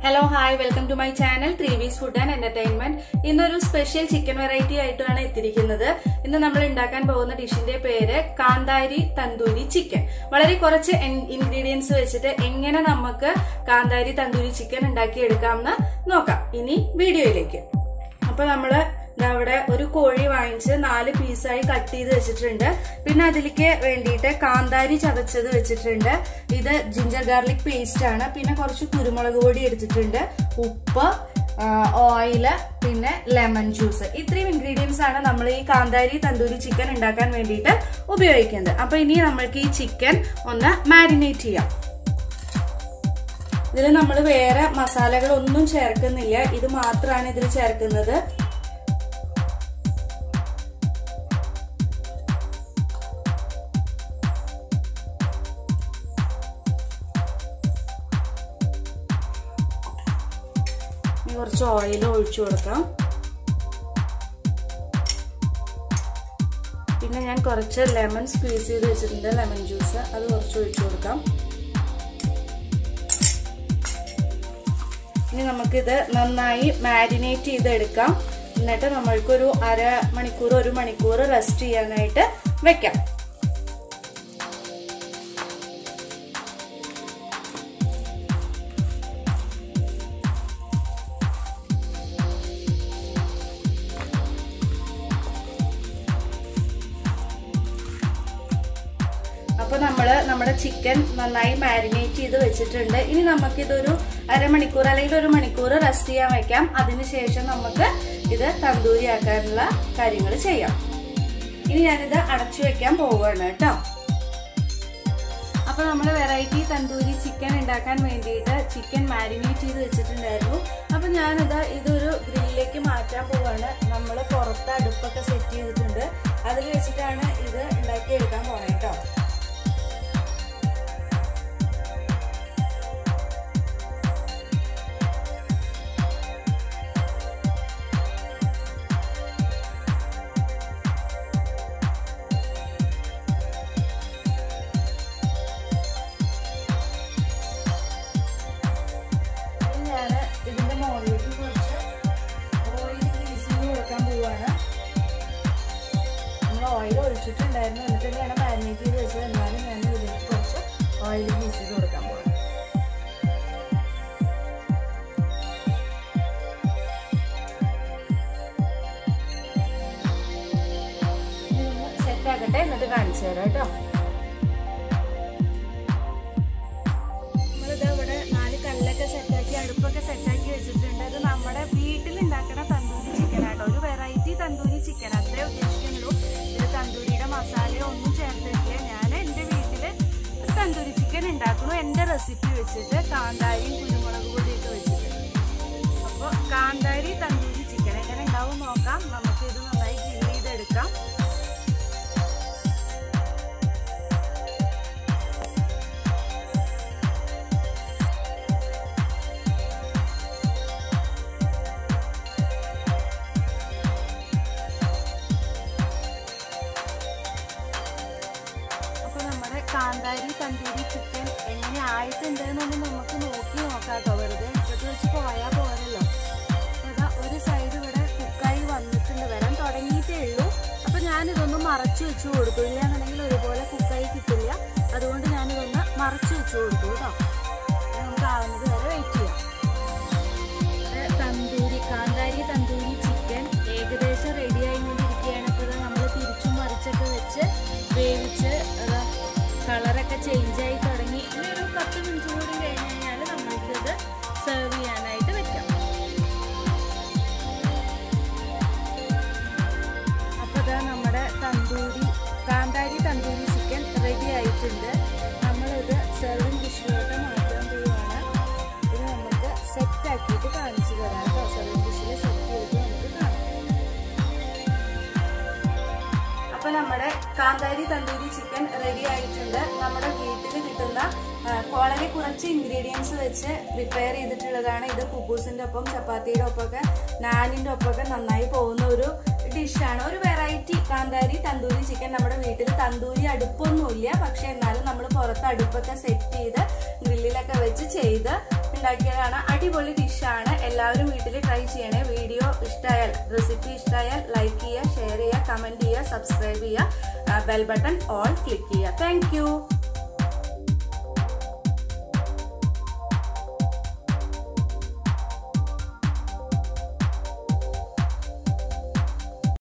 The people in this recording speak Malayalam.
hello hi welcome to my channel three V's food and entertainment ഇന്നൊരു സ്പെഷ്യൽ ചിക്കൻ വെറൈറ്റി ആയിട്ടാണ് എത്തിയിരിക്കുന്നത് ഇന്ന് നമ്മൾ ഉണ്ടാക്കാൻ പോകുന്ന ഡിഷിന്റെ പേര് കാന്താരി തന്തൂരി ചിക്കൻ വളരെ കുറച്ച് ഇൻഗ്രീഡിയൻസ് വെച്ചിട്ട് എങ്ങനെ നമുക്ക് കാന്താരി തന്തൂരി ചിക്കൻ ഉണ്ടാക്കിയെടുക്കാമെന്ന് നോക്കാം ഇനി വീഡിയോയിലേക്ക് അപ്പൊ നമ്മള് ദാ അവിടെ ഒരു കോഴി വാങ്ങിച്ച് നാല് പീസായി കട്ട് ചെയ്ത് വെച്ചിട്ടുണ്ട് പിന്നെ അതിലേക്ക് വേണ്ടിയിട്ട് കാന്താരി ചതച്ചത് വെച്ചിട്ടുണ്ട് ഇത് ജിഞ്ചർ ഗാർലിക് പേസ്റ്റ് ആണ് പിന്നെ കുറച്ച് കുരുമുളക് പൊടി എടുത്തിട്ടുണ്ട് ഉപ്പ് ഓയില് പിന്നെ ലെമൺ ജ്യൂസ് ഇത്രയും ഇൻഗ്രീഡിയൻസ് ആണ് നമ്മൾ ഈ കാന്താരി തന്തൂരി ചിക്കൻ ഉണ്ടാക്കാൻ വേണ്ടിയിട്ട് ഉപയോഗിക്കുന്നത് അപ്പൊ ഇനി നമ്മൾക്ക് ഈ ചിക്കൻ ഒന്ന് മാരിനേറ്റ് ചെയ്യാം ഇതിൽ നമ്മൾ വേറെ മസാലകളൊന്നും ചേർക്കുന്നില്ല ഇത് മാത്രമാണ് ഇതിൽ ചേർക്കുന്നത് ഇനി കുറച്ച് ഓയിൽ ഒഴിച്ചു കൊടുക്കാം പിന്നെ ഞാൻ കുറച്ച് ലെമൺ സ്ക്വീസ് ചെയ്ത് വെച്ചിട്ടുണ്ട് ലെമൺ ജ്യൂസ് അത് കുറച്ച് ഒഴിച്ചു കൊടുക്കാം ഇനി നമുക്കിത് നന്നായി മാരിനേറ്റ് ചെയ്തെടുക്കാം എന്നിട്ട് നമ്മൾക്കൊരു അര മണിക്കൂർ ഒരു മണിക്കൂർ റെസ്റ്റ് ചെയ്യാനായിട്ട് വെക്കാം അപ്പൊ നമ്മള് നമ്മുടെ ചിക്കൻ നന്നായി മാരിനേറ്റ് ചെയ്ത് വെച്ചിട്ടുണ്ട് ഇനി നമുക്ക് ഇതൊരു അരമണിക്കൂർ അല്ലെങ്കിൽ ഒരു മണിക്കൂർ റെസ്റ്റ് ചെയ്യാൻ വെക്കാം അതിനുശേഷം നമുക്ക് ഇത് തന്തൂരി ആക്കാനുള്ള കാര്യങ്ങൾ ചെയ്യാം ഇനി ഞാനിത് അടച്ചു വെക്കാൻ പോവുകയാണ് കേട്ടോ അപ്പൊ നമ്മൾ വെറൈറ്റി തന്തൂരി ചിക്കൻ ഉണ്ടാക്കാൻ വേണ്ടിയിട്ട് ചിക്കൻ മാരിനേറ്റ് ചെയ്ത് വെച്ചിട്ടുണ്ടായിരുന്നു അപ്പൊ ഞാനിത് ഇതൊരു ഗ്രില്ലിലേക്ക് മാറ്റാൻ പോവാണ് നമ്മൾ പുറത്ത് അടുപ്പൊക്കെ സെറ്റ് ചെയ്തിട്ടുണ്ട് അതിൽ വെച്ചിട്ടാണ് ഇത് ഉണ്ടാക്കി എടുക്കാൻ പോണേ കേട്ടോ ഞാൻ ഇതിന്റെ മുകളിലേക്ക് കുറച്ച് ഓയിൽ ഗ്രീസ് ചെയ്ത് കൊടുക്കാൻ പോവാണ് നമ്മൾ ഓയിൽ ഒഴിച്ചിട്ടുണ്ടായിരുന്നു എന്നിട്ട് തന്നെയാണ് മാരിനേറ്റ് ചെയ്ത് വെച്ചത് എന്നാലും ഞാൻ ഇതിലേക്ക് കുറച്ച് ഓയിൽ ഗ്രീസ് ചെയ്ത് കൊടുക്കാൻ പോവാണ് സെറ്റ് ആക്കട്ടെ എന്നിട്ട് കാണിച്ചു തരാം കേട്ടോ നമ്മളിത് ഇവിടെ നാല് കല്ലൊക്കെ സെറ്റാക്കി അടുപ്പൊക്കെ സെറ്റാക്കി വെച്ചിട്ടുണ്ട് അത് നമ്മുടെ വീട്ടിൽ ഉണ്ടാക്കുന്ന തന്തൂരി ചിക്കൻ ആട്ടോ ഒരു വെറൈറ്റി തന്തൂരി ചിക്കൻ അത്രേ ഉദ്ദേശിക്കുന്നുള്ളൂ ഇത് തന്തൂരിയുടെ മസാലയോ ഒന്നും ചേർത്തിട്ടില്ല ഞാൻ എൻ്റെ വീട്ടില് തന്തൂരി ചിക്കൻ ഉണ്ടാക്കുന്നു എൻ്റെ റെസിപ്പി വെച്ചിട്ട് കാന്താരിയും കുരുമുളക് പൊടിയൊക്കെ വെച്ചിട്ട് അപ്പോൾ കാന്താരി തന്തൂരി ചിക്കൻ എങ്ങനെ ഉണ്ടാവും നോക്കാം നമുക്ക് ഇത് നന്നായി ക്ലീൻ ചെയ്തെടുക്കാം അപ്പൊ നമ്മുടെ കാന്താരി തന്തൂരി ചിക്കൻ എങ്ങനെ ആയിട്ടുണ്ട് എന്നൊന്ന് നമുക്ക് നോക്കി നോക്കാം കേട്ടോ വെറുതെ ഇത് വെച്ച് പോയാൽ പോരല്ലോ അപ്പൊ ഇതാ ഒരു സൈഡ് ഇവിടെ കുക്കായി വന്നിട്ടുണ്ട് വരാൻ തുടങ്ങിയിട്ടേ ഉള്ളൂ അപ്പൊ ഞാനിതൊന്ന് മറച്ചു വെച്ച് കൊടുത്തു ഇല്ലാന്നുണ്ടെങ്കിൽ ഒരുപോലെ കുക്കായി കിട്ടില്ല അതുകൊണ്ട് ഞാനിതൊന്ന് മറച്ചു വെച്ച് കൊടുത്തു കേട്ടോ ഇനി നമുക്ക് ആവുന്നത് വരെ വെയിറ്റ് ചെയ്യാം ഇത് തന്തൂരി കാന്താരി തന്തൂരി ചിക്കൻ ഏകദേശം റെഡി ആയിക്കൊണ്ടിരിക്കുകയാണ് ഇപ്പോൾ നമ്മൾ തിരിച്ചും മറിച്ചൊക്കെ വെച്ച് വേവിച്ച് അതാ കളറൊക്കെ ചേഞ്ച് ആയി തുടങ്ങി ഇനി ഒരു പത്ത് മിനിറ്റ് കൂടി കഴിഞ്ഞ് കഴിഞ്ഞാൽ നമ്മൾക്കിത് സെർവ് ചെയ്യാനായിട്ട് വെക്കാം അപ്പോൾ ഇതാ നമ്മുടെ തന്തൂരി കാന്താരി തന്തൂരി ചിക്കൻ റെഡി ആയിട്ടുണ്ട് നമ്മളിത് സെർവിങ് ഡിഷിലോട്ട് മാറ്റാൻ പോവുകയാണ് ഇത് നമുക്ക് സെറ്റ് ആക്കിയിട്ട് കാണിച്ചു തരാം കേട്ടോ സെർവിങ് ഡിഷിൽ സെറ്റ് ചെയ്തിട്ട് നമുക്ക് കാണാം അപ്പൊ നമ്മുടെ കാന്താരി തന്തൂരി ചിക്കൻ റെഡി ആയിട്ടുണ്ട് നമ്മുടെ വീട്ടിൽ കിട്ടുന്ന ആ, വളരെ കുറച്ച് ഇൻഗ്രീഡിയൻസ് വെച്ച് പ്രിപ്പയർ ചെയ്തിട്ടുള്ളതാണ് ഇത് കുബൂസിന്റെ ഒപ്പം ചപ്പാത്തിയുടെ ഒപ്പമൊക്കെ നാനിന്റെ ഒപ്പമൊക്കെ നന്നായി പോകുന്ന ഒരു ഡിഷാണ് ഒരു വെറൈറ്റി കാന്താരി തന്തൂരി ചിക്കൻ നമ്മുടെ വീട്ടിൽ തന്തൂരി അടുപ്പൊന്നുമില്ല പക്ഷെ എന്നാലും നമ്മൾ പുറത്ത് അടുപ്പൊക്കെ സെറ്റ് ചെയ്ത് ഗ്രില്ലിലൊക്കെ വെച്ച് ചെയ്ത് ഉണ്ടാക്കിയതാണ് അടിപൊളി ഡിഷാണ് എല്ലാവരും വീട്ടിൽ ട്രൈ ചെയ്യണേ വീഡിയോ ഇഷ്ടമായാൽ റെസിപ്പി ഇഷ്ടമായാൽ ലൈക്ക് ചെയ്യുക ഷെയർ ചെയ്യുക കമന്റ് ചെയ്യുക സബ്സ്ക്രൈബ് ചെയ്യുക ബെൽ ബട്ടൺ ഓൾ ക്ലിക്ക് ചെയ്യുക താങ്ക്